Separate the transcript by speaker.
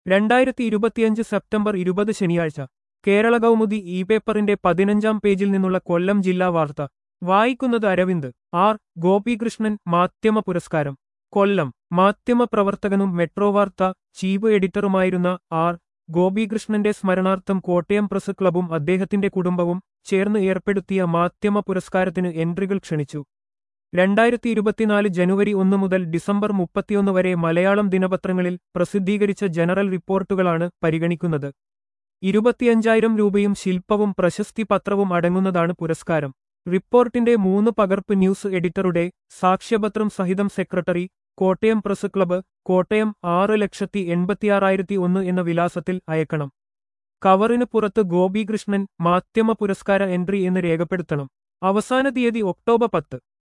Speaker 1: രണ്ടായിരത്തി ഇരുപത്തിയഞ്ച് സെപ്റ്റംബർ ഇരുപത് ശനിയാഴ്ച കേരള കൗമുദി ഇ പേപ്പറിന്റെ പതിനഞ്ചാം പേജിൽ നിന്നുള്ള കൊല്ലം ജില്ലാ വാർത്ത വായിക്കുന്നത് അരവിന്ദ് ആർ ഗോപികൃഷ്ണൻ മാധ്യമ പുരസ്കാരം കൊല്ലം മാധ്യമ പ്രവർത്തകനും മെട്രോ വാർത്ത ചീഫ് എഡിറ്ററുമായിരുന്ന ആർ ഗോപികൃഷ്ണന്റെ സ്മരണാർത്ഥം കോട്ടയം പ്രസ് ക്ലബും അദ്ദേഹത്തിന്റെ കുടുംബവും ചേർന്ന് ഏർപ്പെടുത്തിയ മാധ്യമ പുരസ്കാരത്തിന് എൻട്രികൾ ക്ഷണിച്ചു രണ്ടായിരത്തി ഇരുപത്തിനാല് ജനുവരി ഒന്ന് മുതൽ ഡിസംബർ മുപ്പത്തിയൊന്ന് വരെ മലയാളം ദിനപത്രങ്ങളിൽ പ്രസിദ്ധീകരിച്ച ജനറൽ റിപ്പോർട്ടുകളാണ് പരിഗണിക്കുന്നത് ഇരുപത്തിയഞ്ചായിരം രൂപയും ശില്പവും പ്രശസ്തി പത്രവും അടങ്ങുന്നതാണ് പുരസ്കാരം റിപ്പോർട്ടിന്റെ മൂന്ന് പകർപ്പ് ന്യൂസ് എഡിറ്ററുടെ സാക്ഷ്യപത്രം സഹിതം secretary Kottayam press club Kottayam ആറ് ലക്ഷത്തി എൺപത്തിയാറായിരത്തി ഒന്ന് എന്ന വിലാസത്തിൽ അയക്കണം കവറിന് പുറത്ത് ഗോപികൃഷ്ണൻ മാധ്യമ പുരസ്കാര എൻട്രി എന്ന് രേഖപ്പെടുത്തണം അവസാന തീയതി ഒക്ടോബർ പത്ത്